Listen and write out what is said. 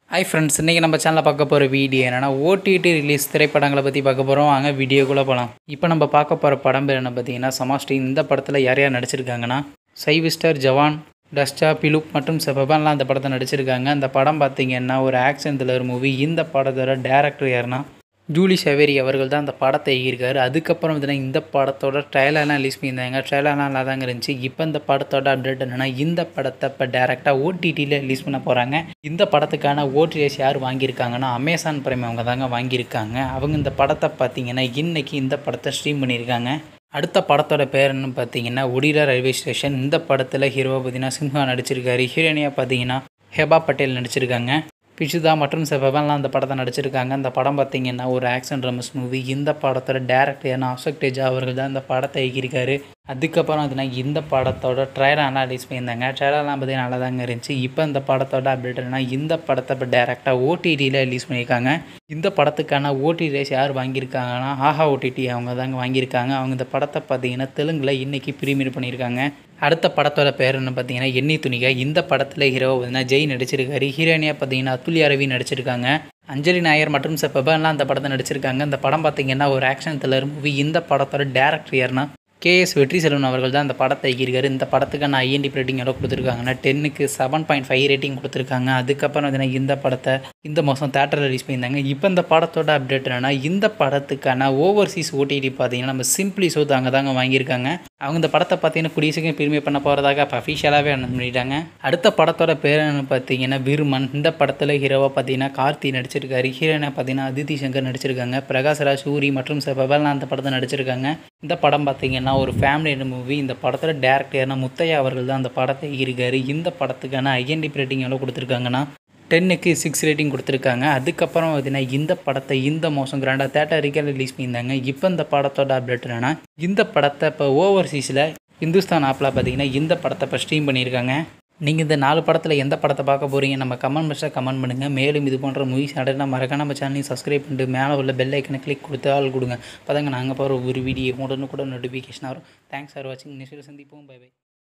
hi friends இன்றைக்கி நம்ம சேனலில் பார்க்க போகிற வீடியோ என்னென்னா ஓடிடி ரிலீஸ் திரைப்படங்களை பற்றி பார்க்க போகிறோம் வாங்க வீடியோக்குள்ளே போகலாம் இப்போ நம்ம பார்க்க போகிற படம் பேர் என்ன பார்த்தீங்கன்னா சமாஸ்டி இந்த படத்தில் யார் யார் நடிச்சிருக்காங்கன்னா சைவிஸ்டர் ஜவான் டஸ்டா பிலுப் மற்றும் செபபான்லாம் அந்த படத்தை நடிச்சிருக்காங்க அந்த படம் பார்த்தீங்கன்னா ஒரு ஆக்ஷன் த்ரில்லர் மூவி இந்த படத்தோட டேரக்டர் யாருன்னா ஜூலி ஷவேரி அவர்கள் தான் அந்த படத்தை எழுதியிருக்காரு அதுக்கப்புறம் பார்த்தீங்கன்னா இந்த படத்தோட ட்ரைலர்லாம் ரிலீஸ் பண்ணியிருந்தாங்க ட்ரைலர்லாம் நல்லா தாங்க இருந்துச்சு இப்போ இந்த படத்தோட அப்டேட் என்னென்னா இந்த படத்தை இப்போ டேரெக்டாக ஓடிடியில் ரிலீஸ் பண்ண போகிறாங்க இந்த படத்துக்கான ஓடிஎஸ் யார் வாங்கியிருக்காங்கன்னா அமேசான் பிரைம் அவங்க தாங்க வாங்கியிருக்காங்க அவங்க இந்த படத்தை பார்த்தீங்கன்னா இன்னைக்கு இந்த படத்தை ஸ்ட்ரீம் பண்ணியிருக்காங்க அடுத்த படத்தோட பேர் என்ன பார்த்தீங்கன்னா ஒடிரா ரயில்வே ஸ்டேஷன் இந்த படத்தில் ஹீரோவை பார்த்தீங்கன்னா சிம்ஹா நடிச்சிருக்காரு ஹீரோயினியாக பார்த்தீங்கன்னா ஹெபா பட்டேல் நடிச்சிருக்காங்க பிஷுதா மற்றும் செபவன்லாம் அந்த படத்தை நடிச்சிருக்காங்க அந்த படம் பார்த்தீங்கன்னா ஒரு ஆக்ஷன் ட்ரமஸ் மூவி இந்த படத்தோட டேரக்டர் அசோக் தேஜா அவர்கள் தான் இந்த படத்தை இயக்கியிருக்காரு அதுக்கப்புறம் பார்த்தீங்கன்னா இந்த படத்தோட ட்ரைலர்லாம் ரிலீஸ் பண்ணியிருந்தாங்க ட்ரைலர்லாம் பார்த்தீங்கன்னா நல்லா தாங்க இருந்துச்சு இப்போ இந்த படத்தோட அப்டேட் என்ன இந்த படத்தை இப்போ டேரெக்டாக ஓடிடியில் ரிலீஸ் பண்ணியிருக்காங்க இந்த படத்துக்கான ஓடிடி ரேஸ் யார் வாங்கியிருக்காங்கன்னா ஆஹா ஓடிடி அவங்க தாங்க வாங்கியிருக்காங்க அவங்க இந்த படத்தை பார்த்தீங்கன்னா தெலுங்கில் இன்றைக்கி ப்ரீமியர் பண்ணியிருக்காங்க அடுத்த படத்தோட பேர் என்ன பார்த்தீங்கன்னா எண்ணி துணிக இந்த படத்தில் ஹீரோ பார்த்தீங்கன்னா ஜெய் நடிச்சிருக்காரு ஹீரோயினியாக பார்த்தீங்கன்னா அத்துல்யா ரவி நடிச்சிருக்காங்க அஞ்சலி நாயர் மற்றும் செப்பபன்லாம் அந்த படத்தை நடிச்சிருக்காங்க இந்த படம் பார்த்தீங்கன்னா ஒரு ஆக்ஷன் த்ரில்லர் மூவி இந்த படத்தோட டேரக்டர் யாருன்னா கேஎஸ் வெற்றி செல்வன் அவர்கள் தான் இந்த படத்தை இயக்கியிருக்காரு இந்த படத்துக்கான ஐஎன்டி ரேட்டிங் எவ்வளோ கொடுத்துருக்காங்கன்னா டென்னுக்கு செவன் பாயிண்ட் ஃபைவ் ரேட்டிங் கொடுத்துருக்காங்க அதுக்கப்புறம் பார்த்தீங்கன்னா இந்த படத்தை இந்த மாதம் தேட்டரில் ரிலீஸ் பண்ணியிருந்தாங்க இப்போ இந்த படத்தோட அப்டேட் என்னன்னா இந்த படத்துக்கான ஓவர்சீஸ் ஓடிடி பார்த்தீங்கன்னா நம்ம சிம்பிளி சோத் அங்கே தாங்க வாங்கியிருக்காங்க அவங்க இந்த படத்தை பார்த்தீங்கன்னா கூடிய சீக்கிரம் பிரிமியர் பண்ண போகிறதாக இப்போ அஃபிஷியலாகவே அனௌன்ஸ் பண்ணிட்டாங்க அடுத்த படத்தோட பேர் என்ன பார்த்தீங்கன்னா விருமன் இந்த படத்தில் ஹீரோவாக பார்த்தீங்கன்னா கார்த்தி நடிச்சிருக்காரு ஹீரோயினாக பார்த்தீங்கன்னா அதித்தி சங்கர் நடிச்சிருக்காங்க பிரகாஷ்ராஜ் சூரி மற்றும் செபவெல்லாம் அந்த படத்தை நடிச்சிருக்காங்க இந்த படம் பார்த்தீங்கன்னா ஒரு ஃபேமிலி மூவி இந்த படத்தோட டேரக்டர்னா முத்தையா அவர்கள் தான் அந்த படத்தை இருக்காரு இந்த படத்துக்கான ஐஎன்டி ரேட்டிங் எவ்வளோ கொடுத்துருக்காங்கன்னா டென்னுக்கு சிக்ஸ் ரேட்டிங் கொடுத்துருக்காங்க அதுக்கப்புறம் பார்த்தீங்கன்னா இந்த படத்தை இந்த மாதம் கிராண்டாக தேட்டரிக்கே ரிலீஸ் பண்ணியிருந்தாங்க இப்போ இந்த படத்தோட அப்டேட் என்னன்னா இந்த படத்தை இப்போ ஓவர்சீஸில் இந்துஸ்தான் ஆப்பில் பார்த்தீங்கன்னா இந்த படத்தை இப்போ ஸ்ட்ரீம் பண்ணியிருக்காங்க நீங்கள் இந்த நாலு படத்தில் எந்த படத்தை பார்க்க போகிறீங்க நம்ம கமெண்ட் பாக்ஸில் கமெண்ட் பண்ணுங்கள் மேலும் இது போன்ற மூவிஸ் அடனா மறக்காம நம்ம சேனலையும் சப்ஸ்கிரைப் பண்ணிட்டு மேலே உள்ள பெல் ஐக்கனை கிளிக் கொடுத்து ஆள் கொடுங்க அப்போ தாங்க நாங்கள் போகிற ஒரு வீடியோ உடனே கூட நோட்டிஃபிகேஷன் வரும் தேங்க்ஸ் ஃபார் வாட்சிங் நெக்ஸ்ட் சந்திப்போம் பை பை